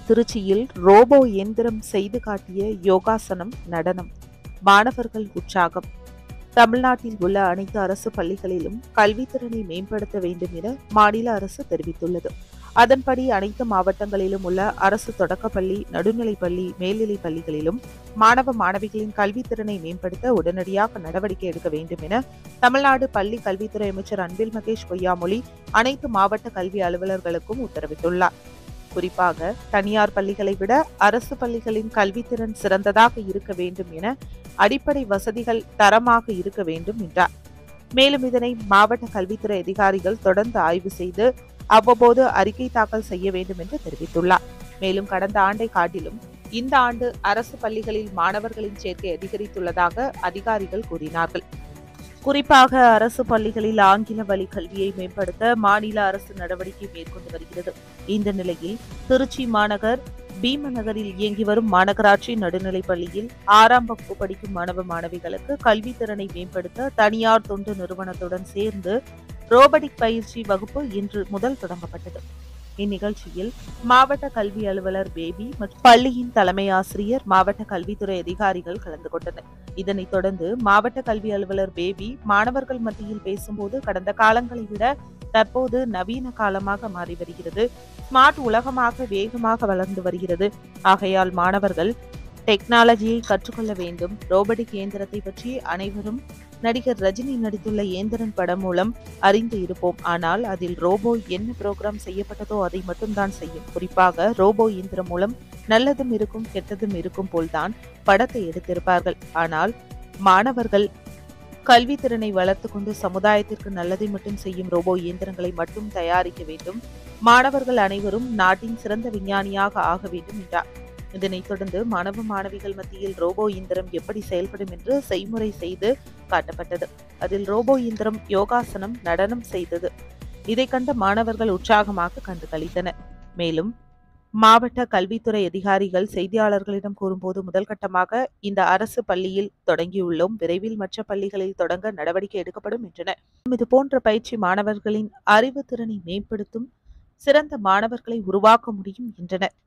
திருச்சியில் ரோபோ இயந்திரம் செய்து காட்டிய யோகாசனம் நடனம் மாணவர்கள் உற்சாகம் தமிழ்நாட்டில் உள்ள அனைத்து அரசு பள்ளிகளிலும் கல்வித்திறனை மேம்படுத்த வேண்டும் என மாநில அரசு தெரிவித்துள்ளது அதன்படி அனைத்து மாவட்டங்களிலும் உள்ள அரசு தொடக்கப்பள்ளி நடுநிலைப்பள்ளி மேல்நிலைப் பள்ளிகளிலும் மாணவ மாணவிகளின் கல்வித்திறனை மேம்படுத்த உடனடியாக நடவடிக்கை எடுக்க வேண்டும் என தமிழ்நாடு பள்ளி கல்வித்துறை அமைச்சர் அன்பில் மகேஷ் பொய்யாமொழி அனைத்து மாவட்ட கல்வி அலுவலர்களுக்கும் உத்தரவிட்டுள்ளார் குறிப்பாக தனியார் பள்ளிகளை விட அரசு பள்ளிகளின் கல்வித்திறன் சிறந்ததாக இருக்க வேண்டும் என அடிப்படை வசதிகள் தரமாக இருக்க வேண்டும் என்றார் மேலும் இதனை மாவட்ட கல்வித்துறை அதிகாரிகள் தொடர்ந்து ஆய்வு செய்து அவ்வப்போது அறிக்கை தாக்கல் செய்ய வேண்டும் என்று தெரிவித்துள்ளார் மேலும் கடந்த ஆண்டை காட்டிலும் இந்த ஆண்டு அரசு பள்ளிகளில் மாணவர்களின் சேர்க்கை அதிகரித்துள்ளதாக அதிகாரிகள் கூறினார்கள் குறிப்பாக அரசு பள்ளிகளில் ஆங்கில வழி கல்வியை மேம்படுத்த மாநில அரசு நடவடிக்கை மேற்கொண்டு வருகிறது இந்த நிலையில் திருச்சி மாநகர் பீமநகரில் இயங்கி வரும் மாநகராட்சி நடுநிலைப் பள்ளியில் ஆறாம் வகுப்பு படிக்கும் மாணவ மாணவிகளுக்கு கல்வித்திறனை மேம்படுத்த தனியார் தொண்டு நிறுவனத்துடன் சேர்ந்து ரோபடிக் பயிற்சி வகுப்பு இன்று முதல் தொடங்கப்பட்டது இந்நிகழ்ச்சியில் மாவட்ட கல்வி அலுவலர் பேபி மற்றும் பள்ளியின் தலைமை ஆசிரியர் மாவட்ட கல்வித்துறை அதிகாரிகள் கலந்து கொண்டனர் இதனைத் தொடர்ந்து மாவட்ட கல்வி அலுவலர் பேபி மாணவர்கள் மத்தியில் பேசும்போது கடந்த காலங்களை விட தற்போது நவீன காலமாக மாறி வருகிறது ஸ்மார்ட் உலகமாக வேகமாக வளர்ந்து வருகிறது ஆகையால் மாணவர்கள் டெக்னாலஜியை கற்றுக்கொள்ள வேண்டும் ரோபோட்டிக் இயந்திரத்தை பற்றி அனைவரும் நடிகர் ரஜினி நடித்துள்ள இயந்திரன் படம் மூலம் அறிந்து இருப்போம் ஆனால் அதில் ரோபோ என்ன புரோகிராம் செய்யப்பட்டதோ அதை மட்டும்தான் செய்யும் குறிப்பாக ரோபோ இயந்திரம் மூலம் நல்லதும் இருக்கும் கெட்டதும் இருக்கும் போல்தான் படத்தை எடுத்திருப்பார்கள் ஆனால் மாணவர்கள் கல்வித்திறனை வளர்த்து கொண்டு சமுதாயத்திற்கு நல்லதை மட்டும் செய்யும் ரோபோ இயந்திரங்களை மட்டும் தயாரிக்க வேண்டும் மாணவர்கள் அனைவரும் நாட்டின் சிறந்த விஞ்ஞானியாக ஆக வேண்டும் என்றார் இதனைத் தொடர்ந்து மாணவ மாணவிகள் மத்தியில் ரோபோ இயந்திரம் எப்படி செயல்படும் என்று செய்முறை செய்து காட்டப்பட்டது அதில் ரோபோ இயந்திரம் யோகாசனம் நடனம் செய்தது இதை கண்ட மாணவர்கள் உற்சாகமாக கண்டு களித்தனர் மேலும் மாவட்ட கல்வித்துறை அதிகாரிகள் செய்தியாளர்களிடம் கூறும்போது முதல் கட்டமாக இந்த அரசு பள்ளியில் தொடங்கியுள்ளோம் விரைவில் மற்ற பள்ளிகளில் தொடங்க நடவடிக்கை எடுக்கப்படும் என்றனர் இது போன்ற பயிற்சி மாணவர்களின் அறிவு திறனை மேம்படுத்தும் சிறந்த மாணவர்களை உருவாக்க முடியும் என்றனர்